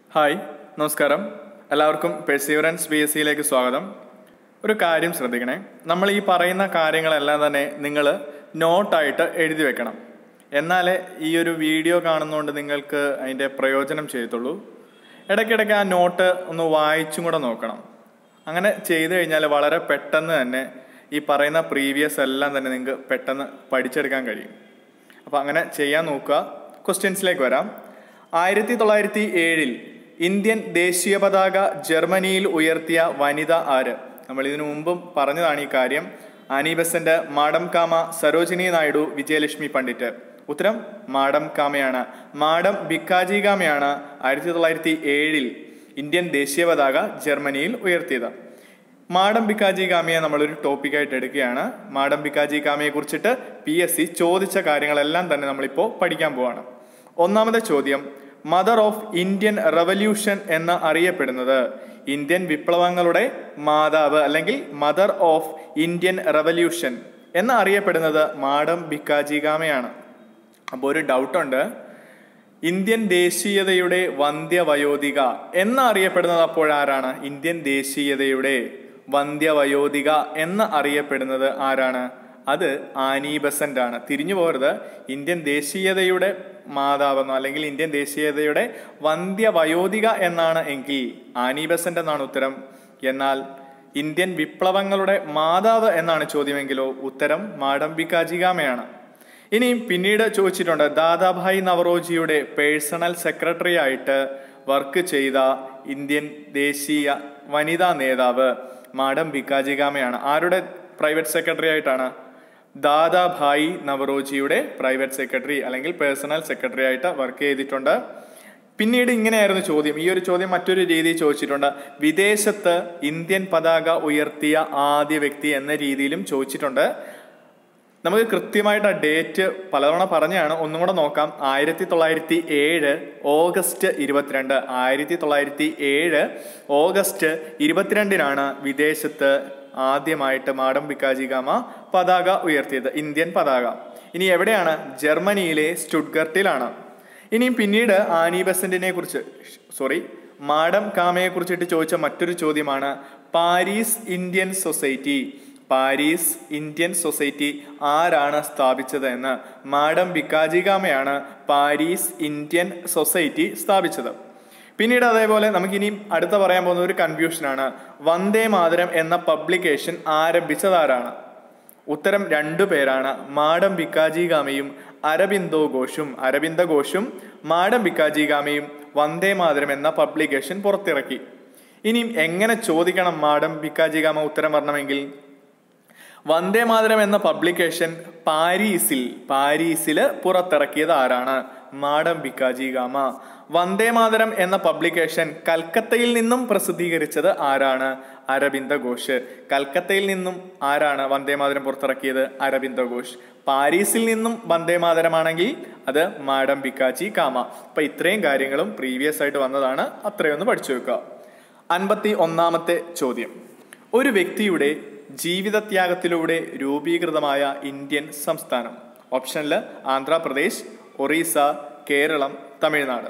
hi നമസ്കാരം എല്ലാവർക്കും perseverance B S സിയിലേക്ക് സ്വാഗതം ഒരു കാര്യം ശ്രദ്ധിക്കണേ നമ്മൾ ഈ പറയുന്ന കാര്യങ്ങളെല്ലാം തന്നെ നിങ്ങൾ നോട്ടായിട്ട് എഴുതി വെക്കണം എന്നാലേ ഈ ഒരു വീഡിയോ കാണുന്നതുകൊണ്ട് നിങ്ങൾക്ക് അതിൻ്റെ പ്രയോജനം ചെയ്യത്തുള്ളൂ ഇടയ്ക്കിടയ്ക്ക് ആ നോട്ട് ഒന്ന് വായിച്ചും കൂടെ നോക്കണം അങ്ങനെ ചെയ്തു കഴിഞ്ഞാൽ വളരെ പെട്ടെന്ന് തന്നെ ഈ പറയുന്ന പ്രീവിയസ് എല്ലാം തന്നെ നിങ്ങൾക്ക് പെട്ടെന്ന് പഠിച്ചെടുക്കാൻ കഴിയും അപ്പോൾ അങ്ങനെ ചെയ്യാൻ നോക്കുക ക്വസ്റ്റ്യൻസിലേക്ക് വരാം ആയിരത്തി തൊള്ളായിരത്തി ഏഴിൽ ഇന്ത്യൻ ദേശീയ പതാക ജർമ്മനിയിൽ ഉയർത്തിയ വനിത ആര് നമ്മൾ ഇതിനു മുമ്പും പറഞ്ഞതാണ് ഈ കാര്യം Annie Besant madam Cama Sarojini Naidu Vijayalakshmi Pandit ഉത്തരം മാഡം കാമയാണ് മാഡം ബിക്കാജി കാമയാണ് ആയിരത്തി തൊള്ളായിരത്തി ഏഴിൽ ഇന്ത്യൻ ദേശീയ പതാക ജർമ്മനിയിൽ ഉയർത്തിയത് മാഡം ബിക്കാജി കാമിയെ നമ്മളൊരു ടോപ്പിക്കായിട്ട് എടുക്കുകയാണ് മാഡം ബിക്കാജി കാമിയെ കുറിച്ചിട്ട് പി എസ് സി ചോദിച്ച കാര്യങ്ങളെല്ലാം തന്നെ നമ്മളിപ്പോൾ പഠിക്കാൻ പോവാണ് ഒന്നാമത്തെ ചോദ്യം മദർ ഓഫ് ഇന്ത്യൻ റവല്യൂഷൻ എന്ന് അറിയപ്പെടുന്നത് ഇന്ത്യൻ വിപ്ലവങ്ങളുടെ മാതാവ് അല്ലെങ്കിൽ മദർ ഓഫ് ഇന്ത്യൻ റവല്യൂഷൻ എന്ന് അറിയപ്പെടുന്നത് മാഡം ബിക്കാജി കാമയാണ് അപ്പോൾ ഒരു ഡൗട്ടുണ്ട് ഇന്ത്യൻ ദേശീയതയുടെ വന്ധ്യവയോധിക എന്നറിയപ്പെടുന്നത് അപ്പോഴാരാണ് ഇന്ത്യൻ ദേശീയതയുടെ വന്ധ്യവയോധിക എന്ന് അറിയപ്പെടുന്നത് ആരാണ് അത് ആനി ബസന്റ് ആണ് തിരിഞ്ഞു പോകരുത് ഇന്ത്യൻ ദേശീയതയുടെ മാതാവെന്നോ അല്ലെങ്കിൽ ഇന്ത്യൻ ദേശീയതയുടെ വന്ധ്യവയോധിക എന്നാണ് എങ്കിൽ ആനി ബസന്റ് എന്നാണ് ഉത്തരം എന്നാൽ ഇന്ത്യൻ വിപ്ലവങ്ങളുടെ മാതാവ് എന്നാണ് ചോദ്യമെങ്കിലോ ഉത്തരം മാഡം ബിക്കാജിഗാമയാണ് ഇനി പിന്നീട് ചോദിച്ചിട്ടുണ്ട് ദാദാഭായ് നവറോജിയുടെ പേഴ്സണൽ സെക്രട്ടറി ആയിട്ട് വർക്ക് ചെയ്ത ഇന്ത്യൻ ദേശീയ വനിതാ നേതാവ് മാഡം ബിക്കാജിഗാമയാണ് ആരുടെ പ്രൈവറ്റ് സെക്രട്ടറി ആയിട്ടാണ് ദാദാഭായ് നവറോജിയുടെ പ്രൈവറ്റ് സെക്രട്ടറി അല്ലെങ്കിൽ പേഴ്സണൽ സെക്രട്ടറി ആയിട്ട് വർക്ക് ചെയ്തിട്ടുണ്ട് പിന്നീട് ഇങ്ങനെയായിരുന്നു ചോദ്യം ഈ ഒരു ചോദ്യം മറ്റൊരു രീതിയിൽ ചോദിച്ചിട്ടുണ്ട് വിദേശത്ത് ഇന്ത്യൻ പതാക ഉയർത്തിയ ആദ്യ വ്യക്തി എന്ന രീതിയിലും ചോദിച്ചിട്ടുണ്ട് നമുക്ക് കൃത്യമായിട്ട് ആ ഡേറ്റ് പലതവണ പറഞ്ഞാണ് ഒന്നും കൂടെ നോക്കാം ആയിരത്തി തൊള്ളായിരത്തി ഏഴ് ഓഗസ്റ്റ് ഇരുപത്തിരണ്ട് ആയിരത്തി തൊള്ളായിരത്തി ഏഴ് ഓഗസ്റ്റ് ഇരുപത്തിരണ്ടിനാണ് വിദേശത്ത് ആദ്യമായിട്ട് മാഡം ബിക്കാജി ഗാമ പതാക ഉയർത്തിയത് ഇന്ത്യൻ പതാക ഇനി എവിടെയാണ് ജർമ്മനിയിലെ സ്റ്റുഡ്ഗർട്ടിലാണ് ഇനിയും പിന്നീട് ആനി ബസന്റിനെ കുറിച്ച് സോറി മാഡം കാമയെ കുറിച്ചിട്ട് ചോദിച്ച മറ്റൊരു ചോദ്യമാണ് Paris Indian society Paris Indian society ആരാണ് സ്ഥാപിച്ചത് എന്ന് മാഡം ബിക്കാജി ഗാമയാണ് പാരീസ് ഇന്ത്യൻ സൊസൈറ്റി സ്ഥാപിച്ചത് പിന്നീട് അതേപോലെ നമുക്കിനി അടുത്ത പറയാൻ പോകുന്ന ഒരു കൺഫ്യൂഷനാണ് വന്ദേ മാതരം എന്ന പബ്ലിക്കേഷൻ ആരംഭിച്ചതാരാണ് ഉത്തരം രണ്ടു പേരാണ് മാഡം ബിക്കാജി ഗാമയും അരബിന്ദോ ഘോഷും അരബിന്ദ ഘോഷും മാഡം ബിക്കാജി ഗാമയും വന്ദേ മാതരം എന്ന പബ്ലിക്കേഷൻ പുറത്തിറക്കി ഇനിയും എങ്ങനെ ചോദിക്കണം മാഡം ബിക്കാജി ഗാമ ഉത്തരം പറഞ്ഞണമെങ്കിൽ വന്ദേ മാതരം എന്ന പബ്ലിക്കേഷൻ പാരീസിൽ പാരീസിൽ പുറത്തിറക്കിയത് ആരാണ് മാഡം ബിക്കാജി ഗാമ വന്ദേ മാതരം എന്ന പബ്ലിക്കേഷൻ കൽക്കത്തയിൽ നിന്നും പ്രസിദ്ധീകരിച്ചത് ആരാണ് അരബിന്ദ ഘോഷ് കൽക്കത്തയിൽ നിന്നും ആരാണ് വന്ദേ മാതരം പുറത്തിറക്കിയത് അരബിന്ദ ഘോഷ് പാരീസിൽ നിന്നും വന്ദേ മാതരമാണെങ്കിൽ അത് മാഡം ബിക്കാജി കാമ അപ്പൊ ഇത്രയും കാര്യങ്ങളും പ്രീവിയസ് ആയിട്ട് വന്നതാണ് അത്രയൊന്ന് പഠിച്ചു വെക്കുക അൻപത്തി ഒന്നാമത്തെ ചോദ്യം ഒരു വ്യക്തിയുടെ ജീവിതത്യാഗത്തിലൂടെ രൂപീകൃതമായ ഇന്ത്യൻ സംസ്ഥാനം ഓപ്ഷനിൽ ആന്ധ്രാപ്രദേശ് ഒറീസ കേരളം തമിഴ്നാട്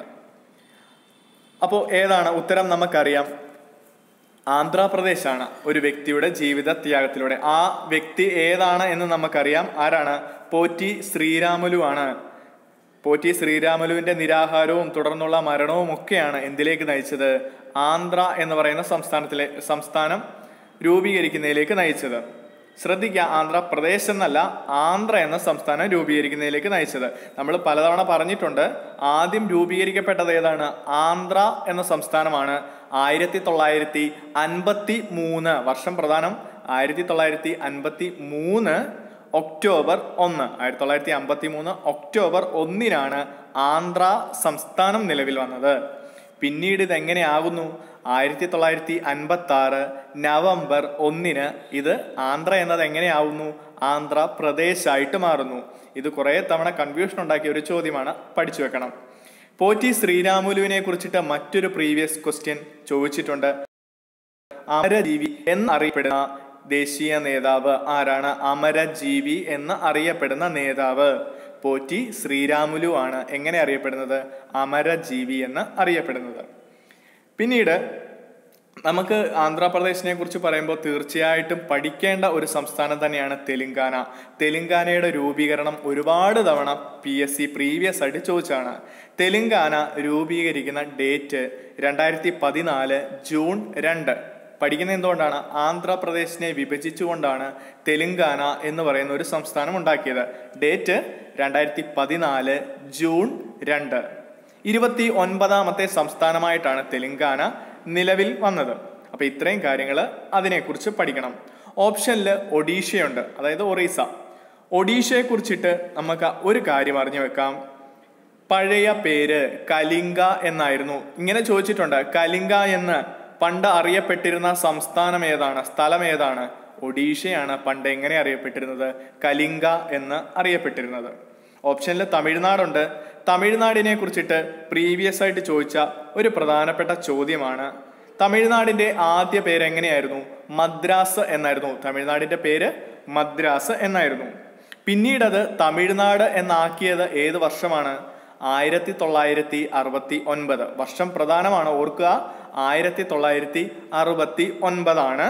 അപ്പോൾ ഏതാണ് ഉത്തരം നമുക്കറിയാം ആന്ധ്രാപ്രദേശാണ് ഒരു വ്യക്തിയുടെ ജീവിതത്യാഗത്തിലൂടെ ആ വ്യക്തി ഏതാണ് എന്ന് നമുക്കറിയാം ആരാണ് പോറ്റി ശ്രീരാമുലു ആണ് പോറ്റി ശ്രീരാമുലുവിന്റെ നിരാഹാരവും തുടർന്നുള്ള മരണവും ഒക്കെയാണ് എന്തിലേക്ക് നയിച്ചത് ആന്ധ്ര എന്ന് പറയുന്ന സംസ്ഥാനത്തിലെ സംസ്ഥാനം രൂപീകരിക്കുന്നതിലേക്ക് നയിച്ചത് ശ്രദ്ധിക്കുക ആന്ധ്രാപ്രദേശ് എന്നല്ല ആന്ധ്ര എന്ന സംസ്ഥാനം രൂപീകരിക്കുന്നതിലേക്ക് നയിച്ചത് നമ്മൾ പലതവണ പറഞ്ഞിട്ടുണ്ട് ആദ്യം രൂപീകരിക്കപ്പെട്ടത് ഏതാണ് ആന്ധ്ര എന്ന സംസ്ഥാനമാണ് ആയിരത്തി തൊള്ളായിരത്തി അൻപത്തി മൂന്ന് വർഷം പ്രധാനം ആയിരത്തി തൊള്ളായിരത്തി അൻപത്തി മൂന്ന് ഒക്ടോബർ ഒന്ന് ആയിരത്തി തൊള്ളായിരത്തി അമ്പത്തി മൂന്ന് ഒക്ടോബർ ഒന്നിനാണ് ആന്ധ്ര സംസ്ഥാനം നിലവിൽ വന്നത് പിന്നീട് ഇത് എങ്ങനെയാകുന്നു ആയിരത്തി തൊള്ളായിരത്തി അൻപത്തി ആറ് നവംബർ ഒന്നിന് ഇത് ആന്ധ്ര എന്നത് എങ്ങനെയാവുന്നു ആന്ധ്രാപ്രദേശായിട്ട് മാറുന്നു ഇത് കുറേ തവണ കൺഫ്യൂഷൻ ഉണ്ടാക്കിയ ഒരു ചോദ്യമാണ് പഠിച്ചു വെക്കണം പോറ്റി ശ്രീരാമുലുവിനെ കുറിച്ചിട്ട് മറ്റൊരു പ്രീവിയസ് ക്വസ്റ്റ്യൻ ചോദിച്ചിട്ടുണ്ട് അമരജീവി എന്നറിയപ്പെടുന്ന ദേശീയ നേതാവ് ആരാണ് അമരജീവി എന്ന് അറിയപ്പെടുന്ന നേതാവ് പോറ്റി ശ്രീരാമുലു ആണ് എങ്ങനെ അറിയപ്പെടുന്നത് അമരജീവി എന്ന് അറിയപ്പെടുന്നത് പിന്നീട് നമുക്ക് ആന്ധ്രാപ്രദേശിനെ കുറിച്ച് പറയുമ്പോൾ തീർച്ചയായിട്ടും പഠിക്കേണ്ട ഒരു സംസ്ഥാനം തന്നെയാണ് തെലുങ്കാന തെലുങ്കാനയുടെ രൂപീകരണം ഒരുപാട് തവണ പി എസ് സി പ്രീവിയസ് ആയിട്ട് ചോദിച്ചാണ് തെലുങ്കാന രൂപീകരിക്കുന്ന ഡേറ്റ് രണ്ടായിരത്തി പതിനാല് ജൂൺ രണ്ട് പഠിക്കുന്ന എന്തുകൊണ്ടാണ് ആന്ധ്രാപ്രദേശിനെ വിഭജിച്ചുകൊണ്ടാണ് തെലുങ്കാന എന്ന് പറയുന്ന ഒരു സംസ്ഥാനം ഉണ്ടാക്കിയത് ഡേറ്റ് രണ്ടായിരത്തി പതിനാല് ജൂൺ രണ്ട് ഇരുപത്തി ഒൻപതാമത്തെ സംസ്ഥാനമായിട്ടാണ് തെലുങ്കാന നിലവിൽ വന്നത് അപ്പൊ ഇത്രയും കാര്യങ്ങൾ അതിനെക്കുറിച്ച് പഠിക്കണം ഓപ്ഷനിൽ ഒഡീഷയുണ്ട് അതായത് ഒറീസ ഒഡീഷയെ കുറിച്ചിട്ട് നമുക്ക് ഒരു കാര്യം അറിഞ്ഞു വെക്കാം പഴയ പേര് കലിംഗ എന്നായിരുന്നു ഇങ്ങനെ ചോദിച്ചിട്ടുണ്ട് കലിംഗ എന്ന് പണ്ട് അറിയപ്പെട്ടിരുന്ന സംസ്ഥാനം ഏതാണ് സ്ഥലം ഏതാണ് ഒഡീഷയാണ് പണ്ട് എങ്ങനെ അറിയപ്പെട്ടിരുന്നത് കലിംഗ എന്ന് അറിയപ്പെട്ടിരുന്നത് ഓപ്ഷനിൽ തമിഴ്നാടുണ്ട് തമിഴ്നാടിനെ കുറിച്ചിട്ട് പ്രീവിയസ് ആയിട്ട് ചോദിച്ച ഒരു പ്രധാനപ്പെട്ട ചോദ്യമാണ് തമിഴ്നാടിന്റെ ആദ്യ പേര് എങ്ങനെയായിരുന്നു മദ്രാസ് എന്നായിരുന്നു തമിഴ്നാടിന്റെ പേര് മദ്രാസ് എന്നായിരുന്നു പിന്നീട് അത് തമിഴ്നാട് എന്നാക്കിയത് ഏത് വർഷമാണ് ആയിരത്തി തൊള്ളായിരത്തി അറുപത്തി ഒൻപത് വർഷം പ്രധാനമാണ് ഓർക്കുക ആയിരത്തി തൊള്ളായിരത്തി അറുപത്തി ഒൻപതാണ്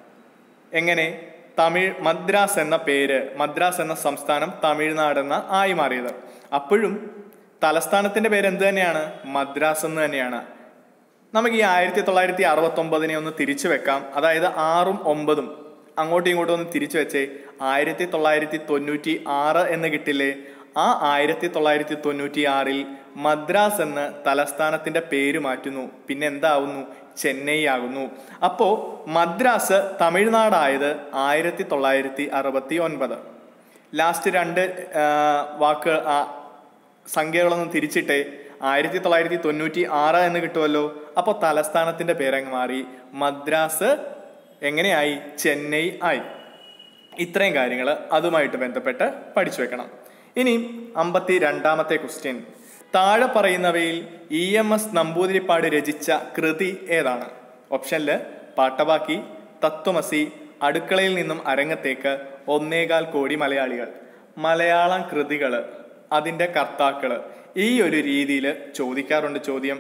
എങ്ങനെ തമിഴ് മദ്രാസ് എന്ന പേര് മദ്രാസ് എന്ന സംസ്ഥാനം തമിഴ്നാട് എന്ന ആയി മാറിയത് അപ്പോഴും തലസ്ഥാനത്തിന്റെ പേര് എന്ത് തന്നെയാണ് മദ്രാസ് എന്ന് തന്നെയാണ് നമുക്ക് ഈ ആയിരത്തി തൊള്ളായിരത്തി അറുപത്തി ഒമ്പതിനെ ഒന്ന് തിരിച്ചു വെക്കാം അതായത് ആറും ഒമ്പതും അങ്ങോട്ടും ഇങ്ങോട്ടും ഒന്ന് തിരിച്ചു വെച്ചേ ആയിരത്തി തൊള്ളായിരത്തി തൊണ്ണൂറ്റി ആറ് എന്ന് കിട്ടില്ലേ ആ ആയിരത്തി തൊള്ളായിരത്തി തൊണ്ണൂറ്റി ആറിൽ മദ്രാസ് എന്ന് തലസ്ഥാനത്തിന്റെ പേര് മാറ്റുന്നു പിന്നെ എന്താവുന്നു ചെന്നൈ ആകുന്നു അപ്പോ മദ്രാസ് തമിഴ്നാടായത് ആയിരത്തി തൊള്ളായിരത്തി അറുപത്തി ഒൻപത് ലാസ്റ്റ് രണ്ട് ആ, വാക്ക് ആ, സംഖ്യകളൊന്നും തിരിച്ചിട്ടേ ആയിരത്തി തൊള്ളായിരത്തി തൊണ്ണൂറ്റി ആറ് എന്ന് കിട്ടുമല്ലോ അപ്പോൾ തലസ്ഥാനത്തിന്റെ പേരങ്ങ് മാറി മദ്രാസ് എങ്ങനെയായി ചെന്നൈ ആയി ഇത്രയും കാര്യങ്ങൾ അതുമായിട്ട് ബന്ധപ്പെട്ട് പഠിച്ചു വെക്കണം ഇനി അമ്പത്തി രണ്ടാമത്തെ ക്വസ്റ്റ്യൻ താഴെ പറയുന്നവയിൽ ഇ എം എസ് നമ്പൂതിരിപ്പാട് രചിച്ച കൃതി ഏതാണ് ഓപ്ഷനില് പാട്ടബാക്കി തത്വമസി അടുക്കളയിൽ നിന്നും അരങ്ങത്തേക്ക് ഒന്നേകാൽ കോടി മലയാളികൾ മലയാളം കൃതികൾ അതിൻ്റെ കർത്താക്കള് ഈ ഒരു രീതിയിൽ ചോദിക്കാറുണ്ട് ചോദ്യം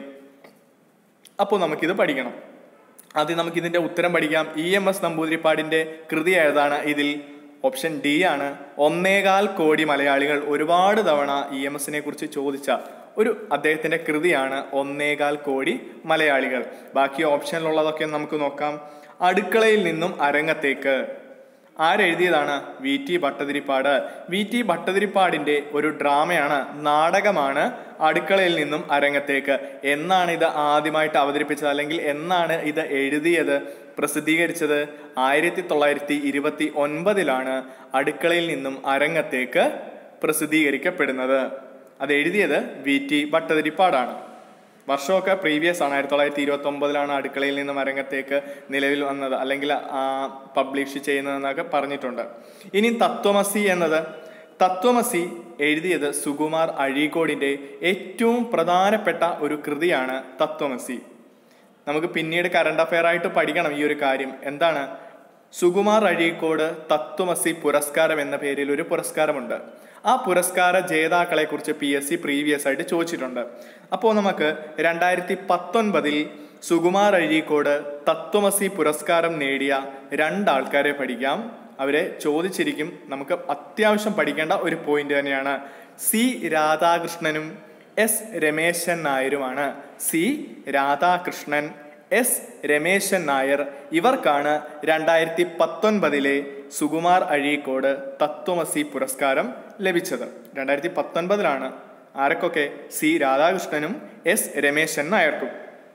അപ്പോൾ നമുക്കിത് പഠിക്കണം ആദ്യം നമുക്ക് ഇതിന്റെ ഉത്തരം പഠിക്കാം ഇ എം എസ് നമ്പൂതിരിപ്പാടിന്റെ കൃതി ഏതാണ് ഇതിൽ ഓപ്ഷൻ ഡി ആണ് ഒന്നേകാൽ കോടി മലയാളികൾ ഒരുപാട് തവണ ഇ എം എസിനെ കുറിച്ച് ചോദിച്ച ഒരു അദ്ദേഹത്തിന്റെ കൃതിയാണ് ഒന്നേകാൽ കോടി മലയാളികൾ ബാക്കി ഓപ്ഷനിലുള്ളതൊക്കെ നമുക്ക് നോക്കാം അടുക്കളയിൽ നിന്നും അരങ്ങത്തേക്ക് ആരെഴുതിയതാണ് V T Bhattathiripad V T ഭട്ടതിരിപ്പാടിന്റെ ഒരു ഡ്രാമയാണ് നാടകമാണ് അടുക്കളയിൽ നിന്നും അരങ്ങത്തേക്ക് എന്നാണ് ഇത് ആദ്യമായിട്ട് അവതരിപ്പിച്ചത് അല്ലെങ്കിൽ എന്നാണ് ഇത് എഴുതിയത് പ്രസിദ്ധീകരിച്ചത് ആയിരത്തി തൊള്ളായിരത്തി ഇരുപത്തി ഒൻപതിലാണ് അടുക്കളയിൽ നിന്നും അരങ്ങത്തേക്ക് പ്രസിദ്ധീകരിക്കപ്പെടുന്നത് അത് എഴുതിയത് വി ടി ഭട്ടതിരിപ്പാടാണ് വർഷമൊക്കെ പ്രീവിയസ് ആണ് ആയിരത്തി തൊള്ളായിരത്തി ഇരുപത്തി ഒമ്പതിലാണ് അടുക്കളയിൽ നിന്നും അരങ്ങത്തേക്ക് നിലവിൽ വന്നത് അല്ലെങ്കിൽ പബ്ലിഷ് ചെയ്യുന്നതെന്നൊക്കെ പറഞ്ഞിട്ടുണ്ട് ഇനി തത്വമസി എന്നത് തത്വമസി എഴുതിയത് സുകുമാർ അഴീക്കോടിന്റെ ഏറ്റവും പ്രധാനപ്പെട്ട ഒരു കൃതിയാണ് തത്വമസി നമുക്ക് പിന്നീട് കറണ്ട് അഫയർ ആയിട്ട് പഠിക്കണം ഈ ഒരു കാര്യം എന്താണ് സുകുമാർ അഴീക്കോട് തത്വമസി പുരസ്കാരം എന്ന പേരിൽ ഒരു പുരസ്കാരമുണ്ട് ആ പുരസ്കാര ജേതാക്കളെ കുറിച്ച് പി എസ് സി പ്രീവിയസ് ആയിട്ട് ചോദിച്ചിട്ടുണ്ട് അപ്പോൾ നമുക്ക് രണ്ടായിരത്തി പത്തൊൻപതിൽ സുകുമാർ അഴീക്കോട് തത്വമസി പുരസ്കാരം നേടിയ രണ്ടാൾക്കാരെ പഠിക്കാം അവരെ ചോദിച്ചിരിക്കും നമുക്ക് അത്യാവശ്യം പഠിക്കേണ്ട ഒരു പോയിന്റ് തന്നെയാണ് സി രാധാകൃഷ്ണനും എസ് രമേശൻ നായരുമാണ് സി രാധാകൃഷ്ണൻ എസ് രമേശൻ നായർ ഇവർക്കാണ് രണ്ടായിരത്തി പത്തൊൻപതിലെ സുകുമാർ അഴീക്കോട് തത്വമസി പുരസ്കാരം ലഭിച്ചത് രണ്ടായിരത്തി പത്തൊൻപതിലാണ് ആരൊക്കെ സി രാധാകൃഷ്ണനും എസ് രമേശൻ നായർക്കും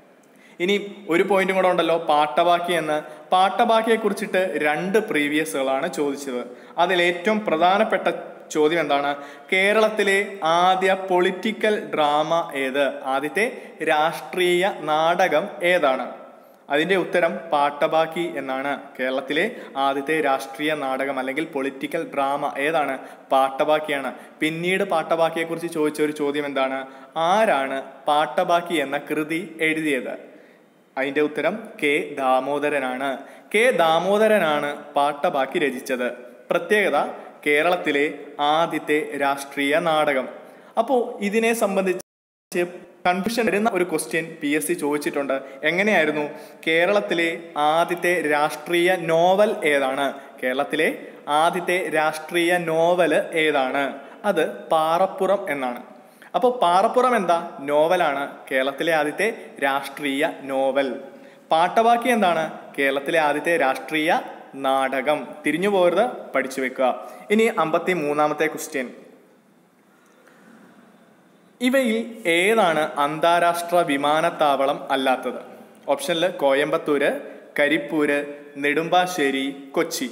ഇനി ഒരു പോയിന്റും കൂടെ ഉണ്ടല്ലോ പാട്ടബാക്കി എന്ന് പാട്ടബാക്കിയെ കുറിച്ചിട്ട് രണ്ട് പ്രീവിയസുകളാണ് ചോദിച്ചത് അതിൽ ഏറ്റവും പ്രധാനപ്പെട്ട ചോദ്യം എന്താണ് കേരളത്തിലെ ആദ്യ പൊളിറ്റിക്കൽ ഡ്രാമ ഏത് ആദ്യത്തെ രാഷ്ട്രീയ നാടകം ഏതാണ് അതിന്റെ ഉത്തരം പാട്ടബാക്കി എന്നാണ് കേരളത്തിലെ ആദ്യത്തെ രാഷ്ട്രീയ നാടകം അല്ലെങ്കിൽ പൊളിറ്റിക്കൽ ഡ്രാമ ഏതാണ് പാട്ടബാക്കിയാണ് പിന്നീട് പാട്ടബാക്കിയെ കുറിച്ച് ചോദിച്ച ഒരു ചോദ്യം എന്താണ് ആരാണ് പാട്ടബാക്കി എന്ന കൃതി എഴുതിയത് അതിന്റെ ഉത്തരം കെ ദാമോദരനാണ് കെ ദാമോദരനാണ് പാട്ടബാക്കി രചിച്ചത് പ്രത്യേകത കേരളത്തിലെ ആദ്യത്തെ രാഷ്ട്രീയ നാടകം അപ്പോൾ ഇതിനെ സംബന്ധിച്ച് കൺഫ്യൂഷൻ വരുന്ന ഒരു ക്വസ്റ്റ്യൻ പി എസ് സി ചോദിച്ചിട്ടുണ്ട് എങ്ങനെയായിരുന്നു കേരളത്തിലെ ആദ്യത്തെ രാഷ്ട്രീയ നോവൽ ഏതാണ് കേരളത്തിലെ ആദ്യത്തെ രാഷ്ട്രീയ നോവൽ ഏതാണ് അത് പാറപ്പുറം എന്നാണ് അപ്പോൾ പാറപ്പുറം എന്താ നോവലാണ് കേരളത്തിലെ ആദ്യത്തെ രാഷ്ട്രീയ നോവൽ പാട്ടവാക്യം എന്താണ് കേരളത്തിലെ ആദ്യത്തെ രാഷ്ട്രീയ നാടകം തിരിഞ്ഞു പോകരുത് പഠിച്ചു വെക്കുക ഇനി അമ്പത്തി മൂന്നാമത്തെ ക്വസ്റ്റ്യൻ ഇവയിൽ ഏതാണ് അന്താരാഷ്ട്ര വിമാനത്താവളം അല്ലാത്തത് ഓപ്ഷനിൽ കോയമ്പത്തൂര് കരിപ്പൂര് നെടുമ്പാശ്ശേരി കൊച്ചി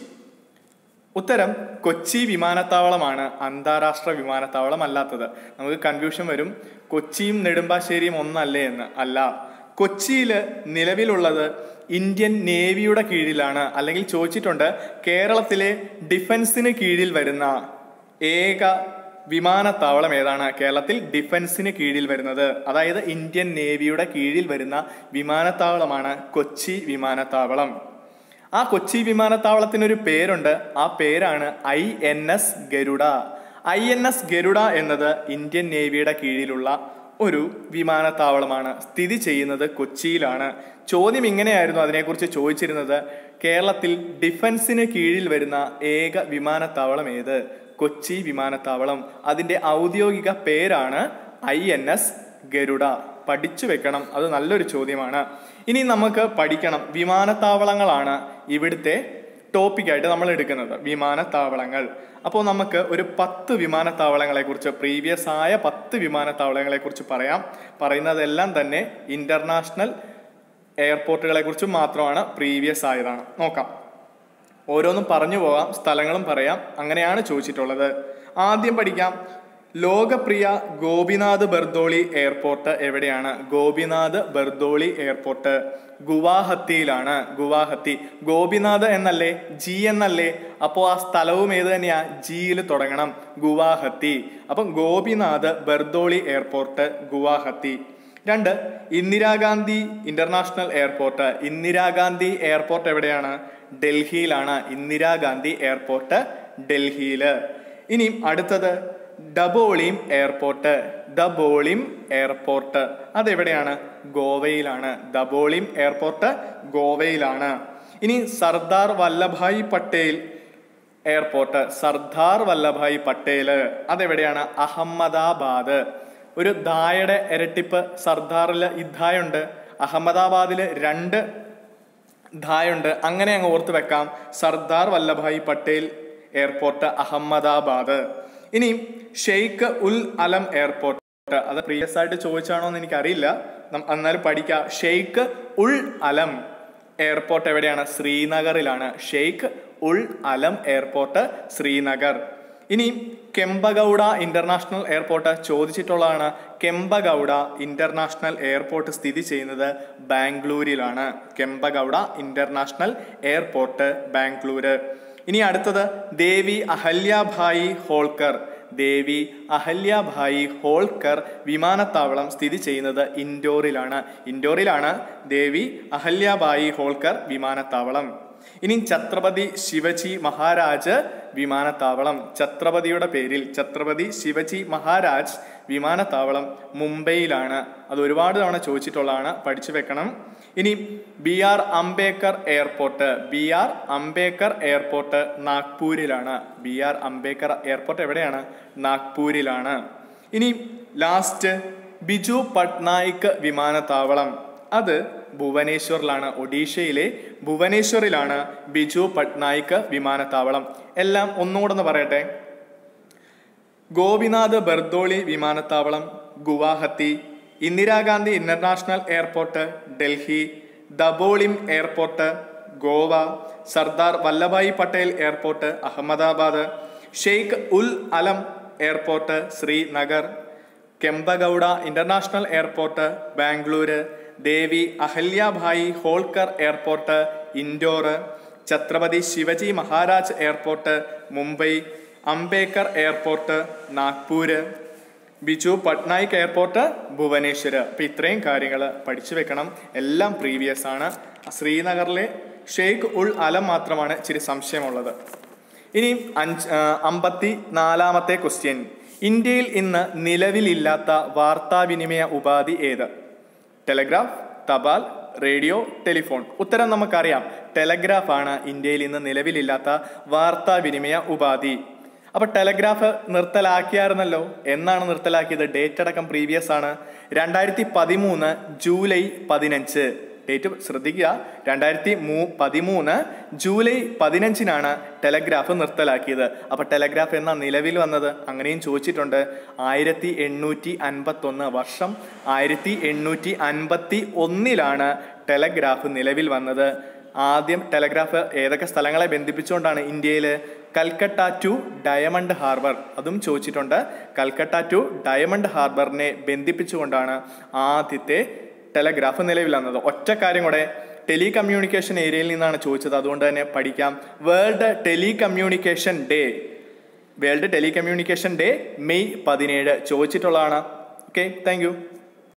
ഉത്തരം കൊച്ചി വിമാനത്താവളമാണ് അന്താരാഷ്ട്ര വിമാനത്താവളം അല്ലാത്തത് നമുക്ക് കൺഫ്യൂഷൻ വരും കൊച്ചിയും നെടുമ്പാശ്ശേരിയും ഒന്നല്ലേ എന്ന് അല്ല കൊച്ചിയിൽ നിലവിലുള്ളത് ഇന്ത്യൻ നേവിയുടെ കീഴിലാണ് അല്ലെങ്കിൽ ചോദിച്ചിട്ടുണ്ട് കേരളത്തിലെ ഡിഫൻസിന് കീഴിൽ വരുന്ന ഏക വിമാനത്താവളം ഏതാണ് കേരളത്തിൽ ഡിഫൻസിന് കീഴിൽ വരുന്നത് അതായത് ഇന്ത്യൻ നേവിയുടെ കീഴിൽ വരുന്ന വിമാനത്താവളമാണ് കൊച്ചി വിമാനത്താവളം ആ കൊച്ചി വിമാനത്താവളത്തിനൊരു പേരുണ്ട് ആ പേരാണ് I N S Garuda I N S Garuda എന്നത് ഇന്ത്യൻ നേവിയുടെ കീഴിലുള്ള ഒരു വിമാനത്താവളമാണ് സ്ഥിതി ചെയ്യുന്നത് കൊച്ചിയിലാണ് ചോദ്യം ഇങ്ങനെയായിരുന്നു അതിനെക്കുറിച്ച് ചോദിച്ചിരുന്നത് കേരളത്തിൽ ഡിഫൻസിന് കീഴിൽ വരുന്ന ഏക വിമാനത്താവളം ഏത് കൊച്ചി വിമാനത്താവളം അതിന്റെ ഔദ്യോഗിക പേരാണ് ഐ എൻ എസ് ഗരുഡ പഠിച്ചു വെക്കണം അത് നല്ലൊരു ചോദ്യമാണ് ഇനി നമുക്ക് പഠിക്കണം വിമാനത്താവളങ്ങളാണ് ഇവിടുത്തെ ടോപ്പിക്കായിട്ട് നമ്മൾ എടുക്കുന്നത് വിമാനത്താവളങ്ങൾ അപ്പോൾ നമുക്ക് ഒരു പത്ത് വിമാനത്താവളങ്ങളെ കുറിച്ച് പ്രീവിയസ് ആയ പത്ത് വിമാനത്താവളങ്ങളെ കുറിച്ച് പറയാം പറയുന്നതെല്ലാം തന്നെ ഇന്റർനാഷണൽ എയർപോർട്ടുകളെ കുറിച്ച് മാത്രമാണ് പ്രീവിയസ് ആയതാണ് നോക്കാം ഓരോന്നും പറഞ്ഞു പോകാം സ്ഥലങ്ങളും പറയാം അങ്ങനെയാണ് ചോദിച്ചിട്ടുള്ളത് ആദ്യം പഠിക്കാം ലോകപ്രിയ ഗോപിനാഥ് ബർദോളി എയർപോർട്ട് എവിടെയാണ് ഗോപിനാഥ് ബർദോളി എയർപോർട്ട് ഗുവാഹത്തിയിലാണ് ഗുവാഹത്തി ഗോപിനാഥ് എന്നല്ലേ ജി എന്നല്ലേ അപ്പോൾ ആ സ്ഥലവും ഏത് തന്നെയാ ജിയിൽ തുടങ്ങണം ഗുവാഹത്തി അപ്പം ഗോപിനാഥ് ബർദോളി എയർപോർട്ട് ഗുവാഹത്തി രണ്ട് Indira Gandhi international airport Indira Gandhi airport എവിടെയാണ് ഡൽഹിയിലാണ് ഇന്ദിരാഗാന്ധി എയർപോർട്ട് ഡൽഹിയിൽ ഇനി അടുത്തത് ഡബോളിം എയർപോർട്ട് ദബോളിം എയർപോർട്ട് അതെവിടെയാണ് ഗോവയിലാണ് ദബോളിം എയർപോർട്ട് ഗോവയിലാണ് ഇനി സർദാർ വല്ലഭായ് പട്ടേൽ എയർപോർട്ട് സർദാർ വല്ലഭായ് പട്ടേൽ അതെവിടെയാണ് അഹമ്മദാബാദ് ഒരു ധായുടെ ഇരട്ടിപ്പ് സർദാറിൽ ഇദ്ധായുണ്ട് അഹമ്മദാബാദിൽ രണ്ട് ധായുണ്ട് അങ്ങനെ അങ്ങ് ഓർത്ത് വെക്കാം സർദാർ വല്ലഭായ് പട്ടേൽ എയർപോർട്ട് അഹമ്മദാബാദ് ഇനി ഷെയ്ഖ് ഉൽ അലം എയർപോർട്ട് അത് പ്രീവിയസ് ആയിട്ട് ചോദിച്ചാണോ എന്ന് എനിക്കറിയില്ല നം- എന്നാലും പഠിക്കാം ഷെയ്ഖ് ഉൾ അലം എയർപോർട്ട് എവിടെയാണ് ശ്രീനഗറിലാണ് ഷെയ്ഖ് ഉൾ അലം എയർപോർട്ട് ശ്രീനഗർ ഇനി കെമ്പഗൌഡ ഇന്റർനാഷണൽ എയർപോർട്ട് ചോദിച്ചിട്ടുള്ളതാണ് കെമ്പഗൌഡ ഇന്റർനാഷണൽ എയർപോർട്ട് സ്ഥിതി ചെയ്യുന്നത് ബാംഗ്ലൂരിലാണ് കെമ്പഗൌഡ ഇന്റർനാഷണൽ എയർപോർട്ട് ബാംഗ്ലൂര് ഇനി അടുത്തത് ദേവി അഹല്യാഭായി ഹോൾക്കർ ദേവി അഹല്യാഭായി ഹോൾക്കർ വിമാനത്താവളം സ്ഥിതി ചെയ്യുന്നത് ഇൻഡോറിലാണ് ഇൻഡോറിലാണ് ദേവി അഹല്യാഭായി ഹോൾക്കർ വിമാനത്താവളം ഇനി ഛത്രപതി ശിവജി മഹാരാജ് വിമാനത്താവളം ഛത്രപതിയുടെ പേരിൽ ഛത്രപതി ശിവജി മഹാരാജ് വിമാനത്താവളം മുംബൈയിലാണ് അത് ഒരുപാട് തവണ ചോദിച്ചിട്ടുള്ളതാണ് പഠിച്ചു വെക്കണം ഇനി B R Ambedkar airport B R Ambedkar airport നാഗ്പൂരിലാണ് ബി ആർ അംബേദ്കർ എയർപോർട്ട് എവിടെയാണ് നാഗ്പൂരിലാണ് ഇനി ലാസ്റ്റ് ബിജു പട്നായിക് വിമാനത്താവളം അത് ഭുവനേശ്വറിലാണ് ഒഡീഷയിലെ ഭുവനേശ്വറിലാണ് ബിജു പട്നായിക് വിമാനത്താവളം എല്ലാം ഒന്നുകൂടെ ഒന്ന് പറയട്ടെ ഗോപിനാഥ് ബർദോളി വിമാനത്താവളം Guwahati Indira Gandhi international airport Delhi ദബോളിം airport Goa Sardar Vallabhbhai Patel airport Ahmedabad Sheikh ഉൽ അലം airport Srinagar Kempegowda international airport Bangalore ദേവി അഹല്യാഭായി Holkar airport indoor Chhatrapati Shivaji Maharaj airport Mumbai Ambedkar airport Nagpur Biju Patnaik airport Bhubaneswar അപ്പം ഇത്രയും കാര്യങ്ങൾ പഠിച്ചു വെക്കണം എല്ലാം പ്രീവിയസ് ആണ് ശ്രീനഗറിലെ ഷെയ്ഖ് ഉൾ അലം മാത്രമാണ് ഇച്ചിരി സംശയമുള്ളത് ഇനി അഞ്ച് ആ, അമ്പത്തി നാലാമത്തെ ക്വസ്റ്റ്യൻ ഇന്ത്യയിൽ ഇന്ന് നിലവിലില്ലാത്ത വാർത്താവിനിമയ ഉപാധി ഏത് ടെലഗ്രാഫ് തപാൽ റേഡിയോ ടെലിഫോൺ ഉത്തരം നമുക്കറിയാം ടെലഗ്രാഫ് ആണ് ഇന്ത്യയിൽ ഇന്ന് നിലവിലില്ലാത്ത വാർത്താവിനിമയ ഉപാധി അപ്പൊ ടെലഗ്രാഫ് നിർത്തലാക്കിയായിരുന്നല്ലോ എന്നാണ് നിർത്തലാക്കിയത് ഡേറ്റ് അടക്കം പ്രീവിയസ് ആണ് രണ്ടായിരത്തി പതിമൂന്ന് ജൂലൈ പതിനഞ്ച് ഡേറ്റ് ശ്രദ്ധിക്കുക രണ്ടായിരത്തി മൂ പതിമൂന്ന് ജൂലൈ പതിനഞ്ചിനാണ് ടെലഗ്രാഫ് നിർത്തലാക്കിയത് അപ്പൊ ടെലഗ്രാഫ് എന്നാ നിലവിൽ വന്നത് അങ്ങനെയും ചോദിച്ചിട്ടുണ്ട് ആയിരത്തി എണ്ണൂറ്റി അൻപത്തി ഒന്ന് വർഷം ആയിരത്തി എണ്ണൂറ്റി അൻപത്തി ഒന്നിലാണ് ടെലഗ്രാഫ് നിലവിൽ വന്നത് ആദ്യം ടെലഗ്രാഫ് ഏതൊക്കെ സ്ഥലങ്ങളെ ബന്ധിപ്പിച്ചുകൊണ്ടാണ് ഇന്ത്യയിൽ കൽക്കട്ട ടു ഡയമണ്ട് ഹാർബർ അതും ചോദിച്ചിട്ടുണ്ട് കൽക്കട്ട ടു ഡയമണ്ട് ഹാർബറിനെ ബന്ധിപ്പിച്ചുകൊണ്ടാണ് ആദ്യത്തെ ടെലഗ്രാഫ് നിലവിൽ വന്നത് ഒറ്റ കാര്യം കൂടെ ടെലി കമ്മ്യൂണിക്കേഷൻ ഏരിയയിൽ നിന്നാണ് ചോദിച്ചത് അതുകൊണ്ട് തന്നെ പഠിക്കാം world telecommunication day world telecommunication day May പതിനേഴ് ചോദിച്ചിട്ടുള്ളതാണ് ഓക്കെ താങ്ക്